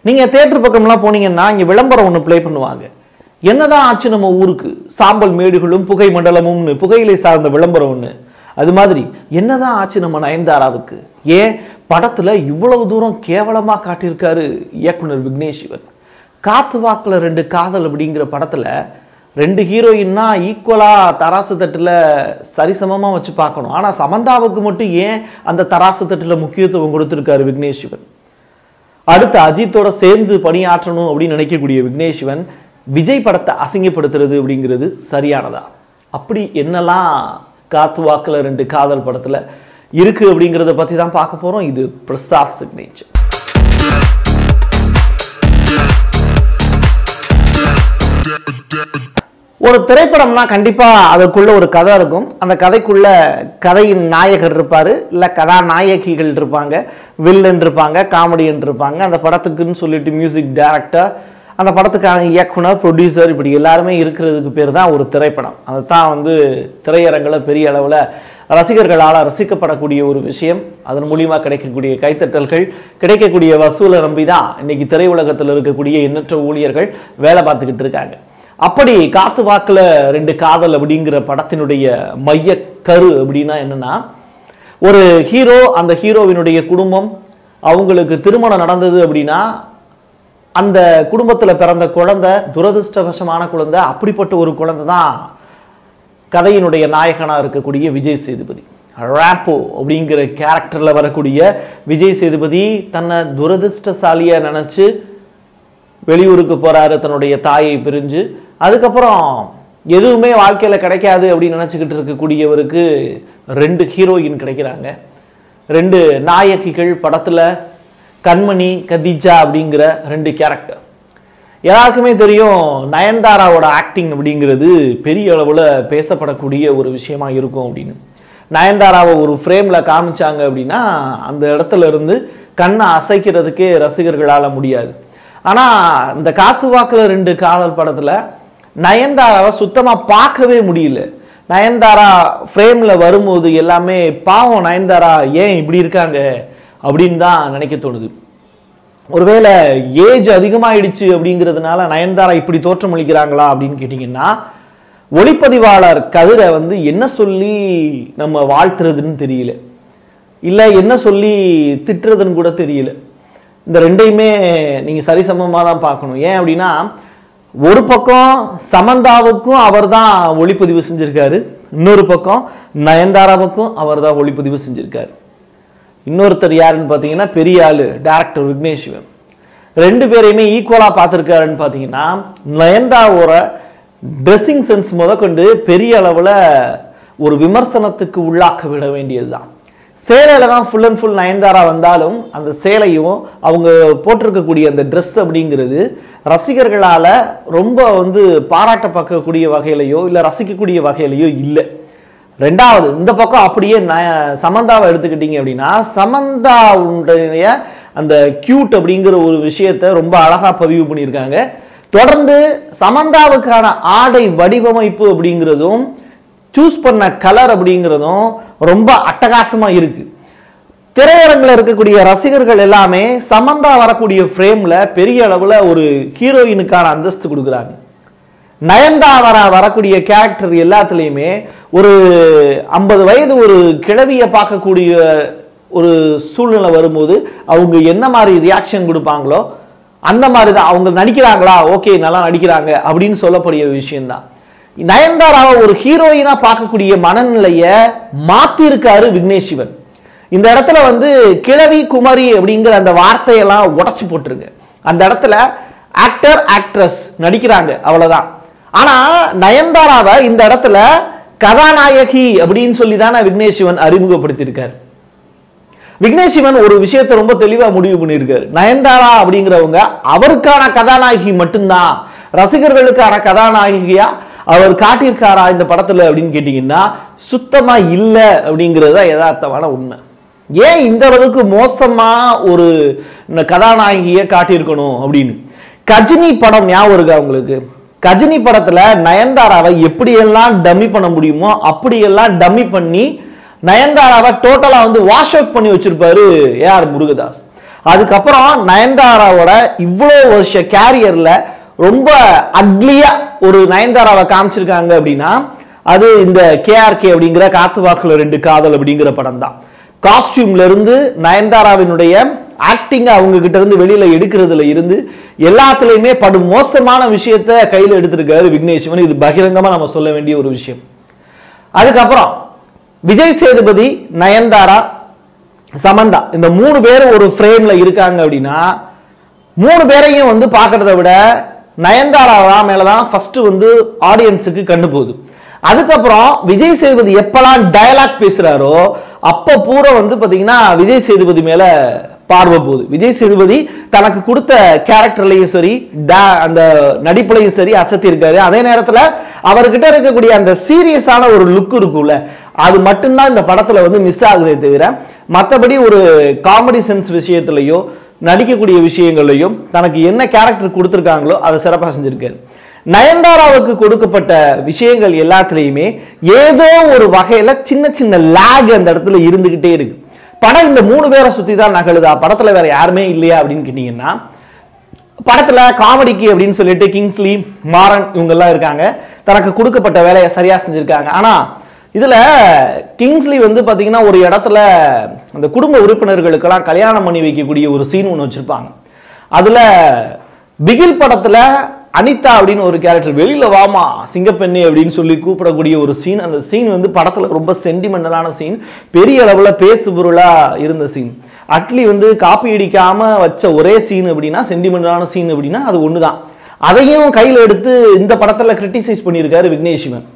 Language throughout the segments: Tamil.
நீங்கள் தேட்டர் பக்கம்லாம் போனீங்கன்னா இங்கே விளம்பரம் ஒன்று ப்ளே பண்ணுவாங்க என்னதான் ஆச்சு நம்ம ஊருக்கு சாம்பல் மேடுகளும் புகை மண்டலமும்னு புகையிலை சார்ந்த விளம்பரம் ஒன்று அது மாதிரி என்னதான் ஆச்சு நம்ம நயன்தாராவுக்கு ஏன் படத்துல இவ்வளவு தூரம் கேவலமா காட்டியிருக்காரு இயக்குனர் விக்னேஷ் சிவன் காத்து வாக்குல ரெண்டு காதல் அப்படிங்கிற படத்துல ரெண்டு ஹீரோயின்னா ஈக்குவலா தராசு தட்டுல சரிசமமா வச்சு பார்க்கணும் ஆனா சமந்தாவுக்கு மட்டும் ஏன் அந்த தராசு தட்டுல முக்கியத்துவம் கொடுத்திருக்காரு விக்னேஷ் சிவன் அடுத்து அஜித்தோட சேர்ந்து பணியாற்றணும் அப்படின்னு நினைக்கக்கூடிய விக்னேஷ் சிவன் விஜய் படத்தை அசிங்கப்படுத்துறது அப்படிங்கிறது சரியானதா அப்படி என்னெல்லாம் காத்து வாக்குல ரெண்டு காதல் படத்துல இருக்கு அப்படிங்கிறத பத்தி தான் பார்க்க போறோம் இது பிரசாத் சிக்னேச்சர் ஒரு திரைப்படம்னா கண்டிப்பா அதுக்குள்ள ஒரு கதை இருக்கும் அந்த கதைக்குள்ள கதையின் நாயகர் இருப்பாரு இல்ல கதாநாயகிகள் இருப்பாங்க வில்லன் இருப்பாங்க காமெடியன் இருப்பாங்க அந்த படத்துக்குன்னு சொல்லிட்டு மியூசிக் டைரக்டர் அந்த படத்துக்கான இயக்குனர் ப்ரொடியூசர் இப்படி எல்லாருமே இருக்கிறதுக்கு பேர் தான் ஒரு திரைப்படம் அதுதான் வந்து திரையரங்கில் பெரிய அளவில் ரசிகர்களால் ரசிக்கப்படக்கூடிய ஒரு விஷயம் அதன் மூலியமாக கிடைக்கக்கூடிய கைத்தட்டல்கள் கிடைக்கக்கூடிய வசூலை நம்பி தான் இன்னைக்கு திரையுலகத்தில் இருக்கக்கூடிய எண்ணற்ற ஊழியர்கள் வேலை பார்த்துக்கிட்டு இருக்காங்க அப்படி காத்து வாக்குல ரெண்டு காதல் அப்படிங்கிற படத்தினுடைய மைய கரு அப்படின்னா என்னன்னா ஒரு ஹீரோ அந்த ஹீரோவினுடைய குடும்பம் அவங்களுக்கு திருமணம் நடந்தது அப்படின்னா அந்த குடும்பத்துல பிறந்த குழந்தை துரதிருஷ்டவசமான குழந்தை அப்படிப்பட்ட ஒரு குழந்தை தான் கதையினுடைய நாயகனா இருக்கக்கூடிய விஜய் சேதுபதி ராப்போ அப்படிங்கிற கேரக்டர்ல வரக்கூடிய விஜய் சேதுபதி தன்னை துரதிருஷ்டசாலியா நினைச்சு வெளியூருக்கு போறாரு தன்னுடைய தாயை பிரிஞ்சு அதுக்கப்புறம் எதுவுமே வாழ்க்கையில கிடைக்காது அப்படின்னு நினைச்சுக்கிட்டு இருக்கக்கூடியவருக்கு ரெண்டு ஹீரோயின் கிடைக்கிறாங்க ரெண்டு நாயகிகள் படத்துல கண்மணி கதிஜா அப்படிங்கிற ரெண்டு கேரக்டர் எல்லாருக்குமே தெரியும் நயன்தாராவோட ஆக்டிங் அப்படிங்கிறது பெரிய அளவில் பேசப்படக்கூடிய ஒரு விஷயமா இருக்கும் அப்படின்னு நயன்தாராவை ஒரு ஃப்ரேமில் காமிச்சாங்க அப்படின்னா அந்த இடத்துல இருந்து கண்ணை அசைக்கிறதுக்கே ரசிகர்களால் முடியாது ஆனால் இந்த காத்து வாக்கில் ரெண்டு காதல் படத்தில் நயன்தாராவை சுத்தமாக பார்க்கவே முடியல நயன்தாரா ஃப்ரேமில் வரும்போது எல்லாமே பாவம் நயன்தாரா ஏன் இப்படி இருக்காங்க அப்படின்னு தான் நினைக்க தோணுது ஒருவேளை ஏஜ் அதிகமாயிடுச்சு அப்படிங்கிறதுனால நயன்தாரா இப்படி தோற்றமளிக்கிறாங்களா அப்படின்னு கேட்டிங்கன்னா ஒளிப்பதிவாளர் கதிரை வந்து என்ன சொல்லி நம்ம வாழ்த்துறதுன்னு தெரியல இல்லை என்ன சொல்லி திட்டுறதுன்னு கூட தெரியல இந்த ரெண்டையுமே நீங்கள் சரிசமமாக தான் பார்க்கணும் ஏன் அப்படின்னா ஒரு பக்கம் சமந்தாவுக்கும் அவர் தான் ஒளிப்பதிவு செஞ்சிருக்காரு இன்னொரு பக்கம் நயன்தாராவுக்கும் அவர் தான் ஒளிப்பதிவு செஞ்சிருக்காரு இன்னொருத்தர் யாருன்னு பார்த்தீங்கன்னா பெரிய ஆளு டேரக்டர் விக்னேஷ் சிவன் ரெண்டு பேரையுமே ஈக்குவலாக பார்த்துருக்காருன்னு பார்த்தீங்கன்னா நயன்தாவோட ட்ரெஸ்ஸிங் சென்ஸ் முதற்கொண்டு பெரிய அளவில் ஒரு விமர்சனத்துக்கு உள்ளாக்க விட வேண்டியது தான் சேலையில் தான் ஃபுல் அண்ட் ஃபுல் நயன்தாரா வந்தாலும் அந்த சேலையும் அவங்க போட்டிருக்கக்கூடிய அந்த ட்ரெஸ் அப்படிங்கிறது ரசிகர்களால் ரொம்ப வந்து பாராட்ட பார்க்கக்கூடிய வகையிலையோ இல்லை ரசிக்கக்கூடிய வகையிலையோ இல்லை ரெண்டாவது இந்த பக்கம் அப்படியே ந- சமந்தாவை எடுத்துக்கிட்டீங்க அப்படின்னா சமந்தாவுடைய அந்த கியூட் அப்படிங்கிற ஒரு விஷயத்தை ரொம்ப அழகா பதிவு பண்ணியிருக்காங்க தொடர்ந்து சமந்தாவுக்கான ஆடை வடிவமைப்பு அப்படிங்கிறதும் சூஸ் பண்ண கலர் அப்படிங்கிறதும் ரொம்ப அட்டகாசமா இருக்கு திரையரங்கில் இருக்கக்கூடிய ரசிகர்கள் எல்லாமே சமந்தா வரக்கூடிய ஃப்ரேம்ல பெரிய அளவுல ஒரு ஹீரோயினுக்கான அந்தஸ்து கொடுக்குறாங்க நயன்தாரா வரக்கூடிய கேரக்டர் எல்லாத்துலேயுமே ஒரு ஐம்பது வயது ஒரு கிழவியை பார்க்கக்கூடிய ஒரு சூழ்நிலை வரும்போது அவங்க என்ன மாதிரி ரியாக்ஷன் கொடுப்பாங்களோ அந்த மாதிரி தான் அவங்க நடிக்கிறாங்களா ஓகே நல்லா நடிக்கிறாங்க அப்படின்னு சொல்லக்கூடிய விஷயம்தான் நயன்தாராவை ஒரு ஹீரோயினா பார்க்கக்கூடிய மனநிலையை மாத்திருக்காரு விக்னேஷ் சிவன் இந்த இடத்துல வந்து கிழவி குமரி அப்படிங்கிற அந்த வார்த்தையெல்லாம் உடைச்சு போட்டுருங்க அந்த இடத்துல ஆக்டர் ஆக்ட்ரஸ் நடிக்கிறாங்க அவ்வளவுதான் ஆனா நயன்தாராவை இந்த இடத்துல கதாநாயகி அப்படின்னு சொல்லி தானே விக்னேஷ் சிவன் அறிமுகப்படுத்தியிருக்காரு விக்னேஷ் சிவன் ஒரு விஷயத்தை ரொம்ப தெளிவா முடிவு பண்ணியிருக்காரு நயன்தாரா அப்படிங்கிறவங்க அவருக்கான கதாநாயகி மட்டும்தான் ரசிகர்களுக்கான கதாநாயகியா அவர் காட்டியிருக்காரா இந்த படத்துல அப்படின்னு கேட்டீங்கன்னா சுத்தமா இல்ல அப்படிங்கிறது தான் யதார்த்தமான உண்மை ஏன் இந்த அளவுக்கு மோசமா ஒரு இந்த கதாநாயகியை காட்டியிருக்கணும் அப்படின்னு கஜினி படம் ஞாபகம் இருக்கா உங்களுக்கு கஜினி படத்துல நயன்தாராவை எப்படியெல்லாம் டம்மி பண்ண முடியுமோ அப்படியெல்லாம் டம்மி பண்ணி நயன்தாராவை டோட்டலா வந்து வாஷ் அவுட் பண்ணி வச்சிருப்பாரு ஏஆர் முருகதாஸ் அதுக்கப்புறம் நயன்தாராவோட இவ்வளோ வருஷ கேரியர்ல ரொம்ப அக்லியா ஒரு நயன்தாராவை காமிச்சிருக்காங்க அப்படின்னா அது இந்த கேஆர்கே அப்படிங்கிற காத்து வாக்குல ரெண்டு காதல் அப்படிங்கிற படம் தான் காஸ்டியூம்ல இருந்து நயன்தாராவினுடைய ஆக்டிங் அவங்க கிட்ட இருந்து வெளியில எடுக்கிறதுல இருந்து எல்லாத்துலயுமே படு மோசமான விஷயத்த கையில எடுத்திருக்காரு விக்னேஷ்வன் இது பகிரங்கமா நம்ம சொல்ல வேண்டிய ஒரு விஷயம் அதுக்கப்புறம் விஜய் சேதுபதி நயன்தாரா சமந்தா இந்த மூணு பேரும் ஒரு ஃப்ரேம்ல இருக்காங்க அப்படின்னா மூணு பேரையும் வந்து பார்க்கறத விட நயன்தாரா தான் மேலதான் ஃபர்ஸ்ட் வந்து ஆடியன்ஸுக்கு கண்டு போகுது அதுக்கப்புறம் விஜய் சேதுபதி எப்பெல்லாம் டயலாக் பேசுறாரோ அப்ப பூரா வந்து பாத்தீங்கன்னா விஜய் சேதுபதி மேல பார்வை போகுது விஜய் சேதுபதி தனக்கு கொடுத்த கேரக்டர்லையும் சரி da- அந்த நடிப்புலையும் சரி அசத்தி இருக்காரு அதே நேரத்துல அவர்கிட்ட இருக்கக்கூடிய அந்த சீரியஸான ஒரு லுக் இருக்கும்ல அது மட்டும்தான் இந்த படத்துல வந்து மிஸ் ஆகுதே தவிர மற்றபடி ஒரு காமெடி சென்ஸ் விஷயத்திலையோ நடிக்கக்கூடிய விஷயங்கள்லையும் தனக்கு என்ன கேரக்டர் கொடுத்துருக்காங்களோ அதை சிறப்பாக செஞ்சிருக்காரு நயன்தாராவுக்கு கொடுக்கப்பட்ட விஷயங்கள் எல்லாத்துலேயுமே ஏதோ ஒரு வகையில சின்ன சின்ன லேக் அந்த இடத்துல இருந்துகிட்டே இருக்கு படம் இந்த மூணு பேரை சுத்தி தான் நகழுதா படத்துல வேற யாருமே இல்லையா அப்படின்னு கேட்டீங்கன்னா படத்துல காமெடிக்கு அப்படின்னு சொல்லிட்டு கிங்ஸ்லி மாறன் இவங்க எல்லாம் இருக்காங்க தனக்கு கொடுக்கப்பட்ட வேலையை சரியா செஞ்சிருக்காங்க ஆனா இதுல கிங்ஸ்லி வந்து பாத்தீங்கன்னா ஒரு இடத்துல அந்த குடும்ப உறுப்பினர்களுக்கெல்லாம் கல்யாணம் பண்ணி வைக்கக்கூடிய ஒரு சீன் ஒன்று வச்சிருப்பாங்க அதுல பிகில் படத்துல அனிதா அப்படின்னு ஒரு கேரக்டர் வெளியில வாமா சிங்கப்பெண்ணே அப்படின்னு சொல்லி கூப்பிடக்கூடிய ஒரு சீன் அந்த சீன் வந்து படத்துல ரொம்ப சென்டிமெண்டலான சீன் பெரிய அளவுல பேசு பொருளா இருந்த சீன் அட்லி வந்து காப்பி அடிக்காம வச்ச ஒரே சீன் அப்படின்னா சென்டிமெண்டலான சீன் அப்படின்னா அது ஒண்ணுதான் அதையும் கையில எடுத்து இந்த படத்துல கிரிட்டிசைஸ் பண்ணியிருக்காரு விக்னேஷ் சிவன்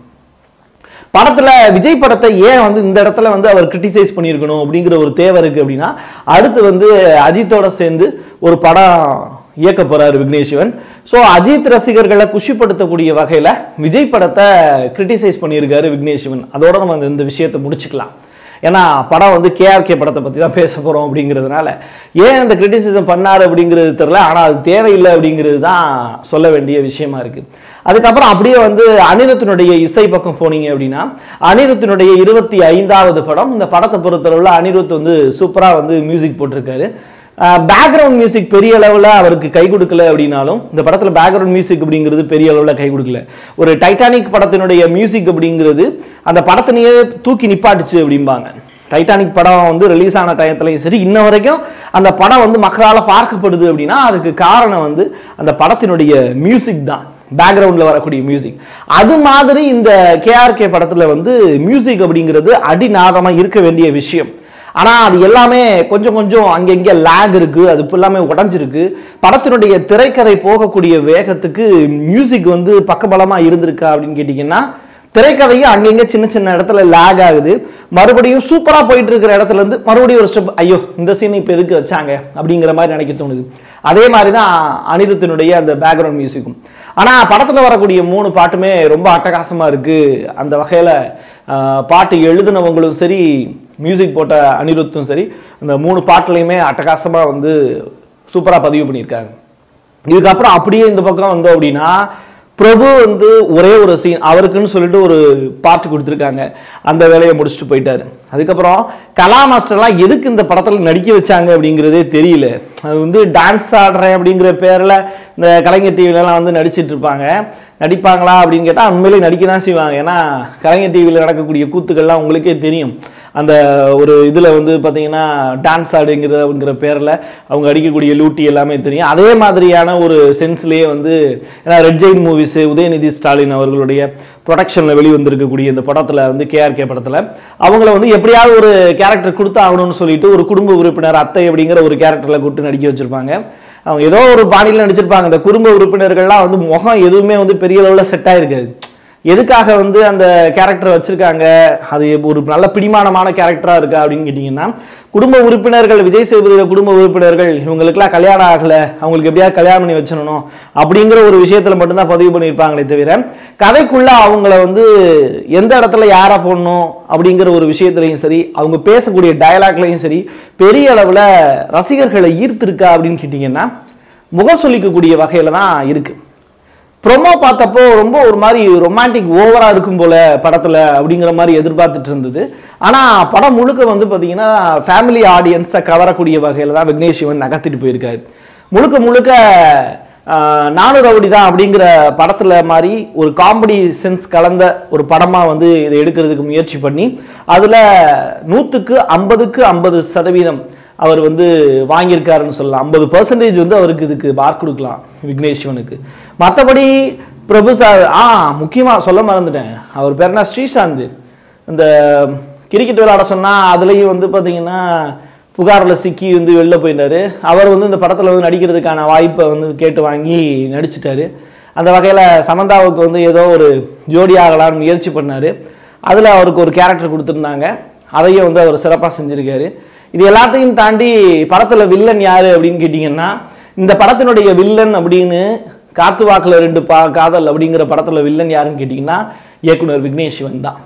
படத்துல விஜய் படத்தை ஏன் வந்து இந்த இடத்துல வந்து அவர் கிரிட்டிசைஸ் பண்ணியிருக்கணும் அப்படிங்கிற ஒரு தேவை இருக்கு அப்படின்னா அடுத்து வந்து அஜித்தோட சேர்ந்து ஒரு படம் இயக்க போறாரு விக்னேஷ்வன் ஸோ அஜித் ரசிகர்களை குஷிப்படுத்தக்கூடிய வகையில விஜய் படத்தை கிரிட்டிசைஸ் பண்ணியிருக்காரு விக்னேஷ்வன் அதோட நம்ம இந்த- இந்த விஷயத்தை முடிச்சுக்கலாம் ஏன்னா படம் வந்து கேஆர்கே படத்தை பற்றி தான் பேச போகிறோம் அப்படிங்கிறதுனால ஏன் அந்த கிரிட்டிசிசம் பண்ணார் அப்படிங்கிறது தெரில ஆனால் அது தேவையில்லை அப்படிங்கிறது தான் சொல்ல வேண்டிய விஷயமா இருக்கு அதுக்கப்புறம் அப்படியே வந்து அனிருத்தினுடைய இசை பக்கம் போனீங்க அப்படின்னா அனிருத்தினுடைய இருபத்தி ஐந்தாவது படம் இந்த படத்தை பொறுத்தளவில் அனிருத் வந்து சூப்பராக வந்து மியூசிக் போட்டிருக்காரு பேக்ரவுண்ட் மியூசிக் பெரிய அளவில் அவருக்கு கை கொடுக்கல அப்படின்னாலும் இந்த படத்தில் பேக்ரவுண்ட் மியூசிக் அப்படிங்கிறது பெரிய அளவில் கை கொடுக்கல ஒரு டைட்டானிக் படத்தினுடைய மியூசிக் அப்படிங்கிறது அந்த படத்தினையே தூக்கி நிப்பாட்டுச்சு அப்படிம்பாங்க டைட்டானிக் படம் வந்து ரிலீஸ் ஆன டயத்துலையும் சரி இன்ன வரைக்கும் அந்த படம் வந்து மக்களால் பார்க்கப்படுது அப்படின்னா அதுக்கு காரணம் வந்து அந்த படத்தினுடைய மியூசிக் தான் பேக்ரவுண்டில் வரக்கூடிய மியூசிக் அது மாதிரி இந்த கேஆர்கே படத்தில் வந்து மியூசிக் அப்படிங்கிறது அடிநாதமாக இருக்க வேண்டிய விஷயம் ஆனா அது எல்லாமே கொஞ்சம் கொஞ்சம் அங்கங்க லேக் இருக்கு அது இப்ப எல்லாமே உடஞ்சிருக்கு படத்தினுடைய திரைக்கதை போகக்கூடிய வேகத்துக்கு மியூசிக் வந்து பக்கபலமா இருந்திருக்கா அப்படின்னு கேட்டீங்கன்னா திரைக்கதையும் அங்கங்க சின்ன சின்ன இடத்துல லேக் ஆகுது மறுபடியும் சூப்பரா போயிட்டு இருக்கிற இடத்துல இருந்து மறுபடியும் ஒரு ஸ்டெப் ஐயோ இந்த சீன் இப்ப எதுக்கு வச்சாங்க அப்படிங்கிற மாதிரி நினைக்க தோணுது அதே மாதிரி தான் அனிருத்தினுடைய அந்த பேக்ரவுண்ட் மியூசிக்கும் ஆனா படத்துல வரக்கூடிய மூணு பாட்டுமே ரொம்ப அட்டகாசமா இருக்கு அந்த வகையில ஆஹ், பாட்டு எழுதினவங்களும் சரி மியூசிக் போட்ட அனிருத்தும் சரி அந்த மூணு பாட்டுலையுமே அட்டகாசமா வந்து சூப்பரா பதிவு பண்ணியிருக்காங்க இதுக்கப்புறம் அப்படியே இந்த பக்கம் வந்தோம் அப்படின்னா பிரபு வந்து ஒரே ஒரு சீன் அவருக்குன்னு சொல்லிட்டு ஒரு பாட்டு கொடுத்துருக்காங்க அந்த வேலையை முடிச்சுட்டு போயிட்டாரு அதுக்கப்புறம் கலா மாஸ்டர்லாம் எதுக்கு இந்த படத்தில் நடிக்க வச்சாங்க அப்படிங்கிறதே தெரியல அது வந்து டான்ஸ் ஆடுறேன் அப்படிங்கிற பேரில் இந்த கலைஞர் டிவிலலாம் வந்து நடிச்சிட்டு இருப்பாங்க நடிப்பாங்களா அப்படின்னு கேட்டால் உண்மையிலே நடிக்க தான் செய்வாங்க ஏன்னா கலைஞர் டிவியில் நடக்கக்கூடிய கூத்துக்கள்லாம் உங்களுக்கே தெரியும் அந்த ஒரு இதில் வந்து பார்த்தீங்கன்னா டான்ஸ் ஆடுங்கிற பேரில் அவங்க அடிக்கக்கூடிய லூட்டி எல்லாமே தெரியும் அதே மாதிரியான ஒரு சென்ஸ்லேயே வந்து ஏன்னா Red Giant Movies Udhayanidhi Stalin அவர்களுடைய ப்ரொடக்ஷனில் வெளிவந்திருக்கக்கூடிய இந்த படத்தில் வந்து கேஆர்கே படத்தில் அவங்கள வந்து எப்படியாவது ஒரு கேரக்டர் கொடுத்தாகணும்னு சொல்லிட்டு ஒரு குடும்ப உறுப்பினர் அத்தை அப்படிங்கிற ஒரு கேரக்டரில் கூப்பிட்டு நடிக்க வச்சிருப்பாங்க அவங்க ஏதோ ஒரு பாணியில் நடிச்சிருப்பாங்க இந்த குடும்ப உறுப்பினர்கள்லாம் வந்து முகம் எதுவுமே வந்து பெரிய அளவில் செட் ஆயிருக்காது எதுக்காக வந்து அந்த கேரக்டர் வச்சிருக்காங்க அது ஒரு நல்ல பிடிமானமான கேரக்டரா இருக்கா அப்படின்னு கேட்டிங்கன்னா குடும்ப உறுப்பினர்கள் விஜய் சேதுபதியோட குடும்ப உறுப்பினர்கள் இவங்களுக்குலாம் கல்யாணம் ஆகல அவங்களுக்கு எப்படியாவது கல்யாணம் பண்ணி வச்சிடணும் அப்படிங்கிற ஒரு விஷயத்துல மட்டும்தான் பதிவு பண்ணியிருப்பாங்களே தவிர கதைக்குள்ள அவங்கள வந்து எந்த இடத்துல யாரை போடணும் அப்படிங்கிற ஒரு விஷயத்துலையும் சரி அவங்க பேசக்கூடிய டயலாக்லையும் சரி பெரிய அளவுல ரசிகர்களை ஈர்த்திருக்கா அப்படின்னு கேட்டிங்கன்னா முகம் சொல்லிக்கக்கூடிய வகையில தான் இருக்கு ப்ரொமோ பார்த்தப்போ ரொம்ப ஒரு மாதிரி ரொமான்டிக் ஓவரா இருக்கும் போல படத்துல அப்படிங்கிற மாதிரி எதிர்பார்த்துட்டு இருந்தது ஆனால் படம் முழுக்க வந்து பார்த்தீங்கன்னா ஃபேமிலி ஆடியன்ஸை கவரக்கூடிய வகையில் தான் விக்னேஷ் சிவன் நகர்த்திட்டு போயிருக்காரு முழுக்க முழுக்க ஆஹ், நானு ரவுடி தான் அப்படிங்கிற படத்துல மாதிரி ஒரு காமெடி சென்ஸ் கலந்த ஒரு படமா வந்து இதை எடுக்கிறதுக்கு முயற்சி பண்ணி அதுல நூற்றுக்கு ஐம்பதுக்கு ஐம்பது சதவீதம் அவர் வந்து வாங்கியிருக்காருன்னு சொல்லலாம் ஐம்பது பர்சன்டேஜ் வந்து அவருக்கு இதுக்கு மார்க் கொடுக்கலாம் விக்னேஷ் சிவனுக்கு மற்றபடி பிரபு சார் ஆ முக்கியமாக சொல்ல மறந்துட்டேன் அவர் பேர் என்ன ஸ்ரீசாந்த் இந்த கிரிக்கெட் விளையாட சொன்னா அதுலேயும் வந்து பார்த்தீங்கன்னா புகாரில் சிக்கி வந்து வெளில போயிட்டாரு அவர் வந்து இந்த படத்தில் வந்து நடிக்கிறதுக்கான வாய்ப்பை வந்து கேட்டு வாங்கி நடிச்சிட்டாரு அந்த வகையில் சமந்தாவுக்கு வந்து ஏதோ ஒரு ஜோடி ஆகலாம்னு முயற்சி பண்ணார் அதில் அவருக்கு ஒரு கேரக்டர் கொடுத்துருந்தாங்க அதையும் வந்து அவர் சிறப்பாக செஞ்சுருக்காரு இது எல்லாத்தையும் தாண்டி படத்தில் வில்லன் யார் அப்படின்னு கேட்டிங்கன்னா இந்த படத்தினுடைய வில்லன் அப்படின்னு காத்து வாக்கில் ரெண்டு பா காதல் அப்படிங்கிற படத்தில் வில்லன் யாருன்னு கேட்டிங்கன்னா இயக்குனர் விக்னேஷ் சிவன் தான்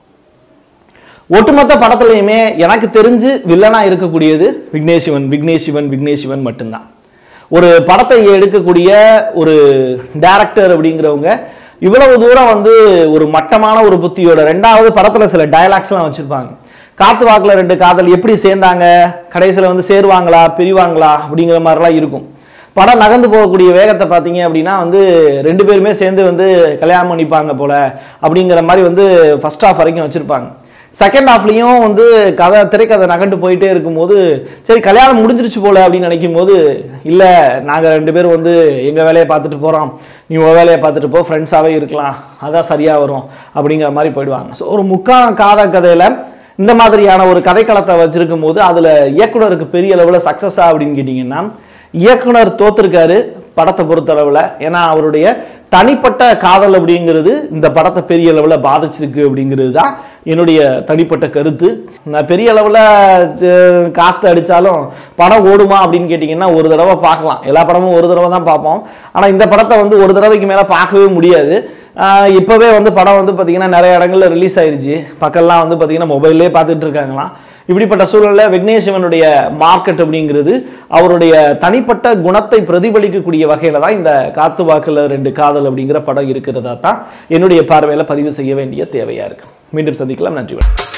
ஒட்டுமொத்த படத்துலையுமே எனக்கு தெரிஞ்சு வில்லனா இருக்கக்கூடியது விக்னேஷ் சிவன் விக்னேஷ் சிவன் விக்னேஷ் சிவன் மட்டும்தான் ஒரு படத்தை எடுக்கக்கூடிய ஒரு டைரக்டர் அப்படிங்கிறவங்க இவ்வளவு தூரம் வந்து ஒரு மட்டமான ஒரு புத்தியோட ரெண்டாவது படத்துல சில டயலாக்ஸ்லாம் வச்சிருப்பாங்க காத்து வாக்குல ரெண்டு காதல் எப்படி சேர்ந்தாங்க கடைசியில் வந்து சேருவாங்களா பிரிவாங்களா அப்படிங்கிற மாதிரிலாம் இருக்கும் படம் நகர்ந்து போகக்கூடிய வேகத்தை பார்த்தீங்க அப்படின்னா வந்து ரெண்டு பேருமே சேர்ந்து வந்து கல்யாணம் பண்ணிப்பாங்க போல அப்படிங்கிற மாதிரி வந்து ஃபர்ஸ்ட் ஹாஃப் வரைக்கும் வச்சிருப்பாங்க செகண்ட் ஹாஃப்லையும் வந்து கதை திரைக்கதை நகண்டு போயிட்டே இருக்கும்போது சரி கல்யாணம் முடிஞ்சிருச்சு போல அப்படின்னு நினைக்கும் போது இல்லை நாங்கள் ரெண்டு பேரும் வந்து எங்கள் வேலையை பார்த்துட்டு போகிறோம் நீ உன் வேலையை பார்த்துட்டு போ ஃப்ரெண்ட்ஸாகவே இருக்கலாம் அதான் சரியாக வரும் அப்படிங்கிற மாதிரி போயிடுவாங்க ஸோ ஒரு முக்கான காத கதையில் இந்த மாதிரியான ஒரு கதைக்களத்தை வச்சிருக்கும் போது அதில் இயக்குனருக்கு பெரிய அளவில் சக்ஸஸா அப்படின்னு கேட்டிங்கன்னா இயக்குனர் தோத்துருக்காரு படத்தை பொறுத்தளவில் ஏன்னா அவருடைய தனிப்பட்ட காதல் அப்படிங்கிறது இந்த படத்தை பெரிய அளவில் பாதிச்சிருக்கு அப்படிங்கிறது தான் என்னுடைய தனிப்பட்ட கருத்து நான் பெரிய அளவில் காற்று அடித்தாலும் படம் ஓடுமா அப்படின்னு கேட்டிங்கன்னா ஒரு தடவை பார்க்கலாம் எல்லா படமும் ஒரு தடவை தான் பார்ப்போம் ஆனால் இந்த படத்தை வந்து ஒரு தடவைக்கு மேலே பார்க்கவே முடியாது ஆஹ் இப்போவே வந்து படம் வந்து பார்த்தீங்கன்னா நிறைய இடங்கள்ல ரிலீஸ் ஆயிருச்சு பக்கம்லாம் வந்து பார்த்தீங்கன்னா மொபைல்லே பார்த்துட்டு இருக்காங்களாம் இப்படிப்பட்ட சூழலில் விக்னேஸ்வனுடைய மார்க்கெட் அப்படிங்கிறது அவருடைய தனிப்பட்ட குணத்தை பிரதிபலிக்கக்கூடிய வகையில தான் இந்த காத்து வாக்குல ரெண்டு காதல் அப்படிங்கிற படம் இருக்கிறதா தான் என்னுடைய பார்வையில பதிவு செய்ய வேண்டிய தேவையா இருக்கு மீண்டும் சந்திக்கலாம் நன்றி வணக்கம்